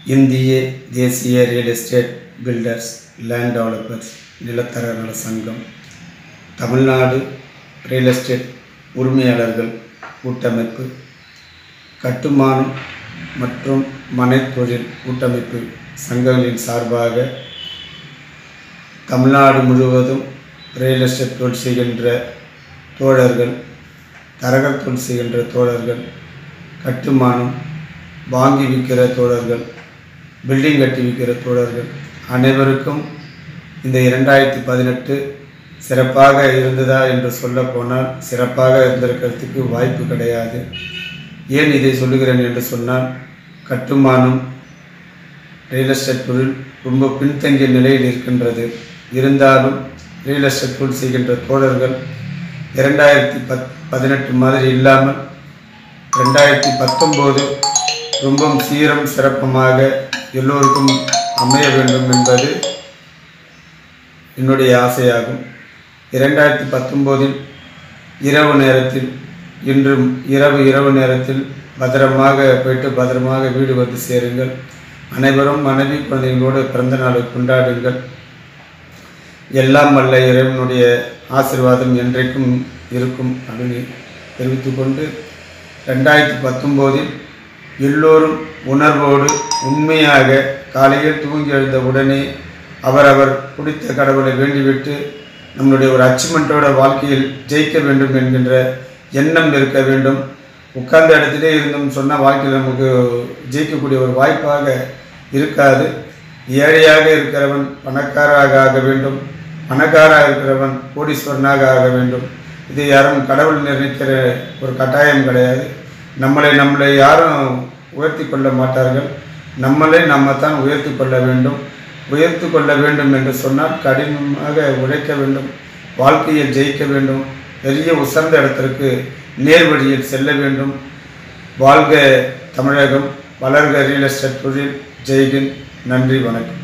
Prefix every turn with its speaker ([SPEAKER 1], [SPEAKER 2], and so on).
[SPEAKER 1] இந்திய தேசிய real estate builders land developers நிலத்தர நல சங்கம் தமிழ்நாடு ரியல் எஸ்டேட் உரிமையாளர்கள் கூட்டமைப்பு கட்டுமானம் மற்றும் மனைத்தொழில் கூட்டமைப்பு சங்கங்களின் சார்பாக தமிழ்நாடு முழுவதும் ரியல் எஸ்டேட் தொழில் செய்கின்ற தோழர்கள் தரகர் தொழில் செய்கின்ற தோழர்கள் கட்டுமானம் வாங்கி விற்கிற தோழர்கள் பில்டிங் கட்டி விற்கிற தோழர்கள் அனைவருக்கும் இந்த இரண்டாயிரத்தி பதினெட்டு சிறப்பாக இருந்ததா என்று சொல்ல போனால் சிறப்பாக இருந்திருக்கிறதுக்கு வாய்ப்பு கிடையாது ஏன் இதை சொல்லுகிறேன் என்று சொன்னால் கட்டுமானம் ரியல் எஸ்டேட் தொழில் ரொம்ப பின்தங்கிய நிலையில் இருக்கின்றது இருந்தாலும் ரியல் எஸ்டேட் தொழில் செய்கின்ற தோழர்கள் இரண்டாயிரத்தி பத் பதினெட்டு மாதிரி இல்லாமல் ரெண்டாயிரத்தி பத்தொம்போது ரொம்பவும் சீரம் சிறப்பமாக எல்லோருக்கும் அமைய வேண்டும் என்பது என்னுடைய ஆசையாகும் இரண்டாயிரத்தி பத்தொம்போதில் இரவு நேரத்தில் இன்று இரவு இரவு நேரத்தில் பத்திரமாக போயிட்டு பத்திரமாக வீடு வந்து சேருங்கள் அனைவரும் மனைவி குழந்தைகளோடு பிறந்த நாளை கொண்டாடுங்கள் எல்லாம் வல்ல இறைவனுடைய ஆசீர்வாதம் என்றைக்கும் இருக்கும் அப்படின்னு தெரிவித்துக்கொண்டு ரெண்டாயிரத்தி பத்தொம்போதில் எல்லோரும் உணர்வோடு உண்மையாக காலையில் தூங்கி எழுந்த உடனே அவரவர் பிடித்த கடவுளை வேண்டிவிட்டு நம்மளுடைய ஒரு அச்சீவ்மெண்ட்டோட வாழ்க்கையில் ஜெயிக்க வேண்டும் என்கின்ற எண்ணம் இருக்க வேண்டும் உட்கார்ந்த இடத்திலே இருந்தோம் சொன்னால் வாழ்க்கையில் நமக்கு ஜெயிக்கக்கூடிய ஒரு வாய்ப்பாக இருக்காது ஏழையாக இருக்கிறவன் பணக்காராக ஆக வேண்டும் பணக்காராக இருக்கிறவன் கோடீஸ்வரனாக ஆக வேண்டும் இது யாரும் கடவுள் நிர்ணயிக்கிற ஒரு கட்டாயம் கிடையாது நம்மளை நம்மளை யாரும் உயர்த்தி கொள்ள மாட்டார்கள் நம்மளை நம்ம தான் உயர்த்தி கொள்ள வேண்டும் உயர்த்து கொள்ள வேண்டும் என்று சொன்னால் கடினமாக உழைக்க வேண்டும் வாழ்க்கையில் ஜெயிக்க வேண்டும் பெரிய உசர்ந்த இடத்திற்கு நேர் வழியில் செல்ல வேண்டும் வாழ்க தமிழகம் வளர்க ரியல் எஸ்டேட் தொழில் ஜெய்கின் நன்றி வணக்கம்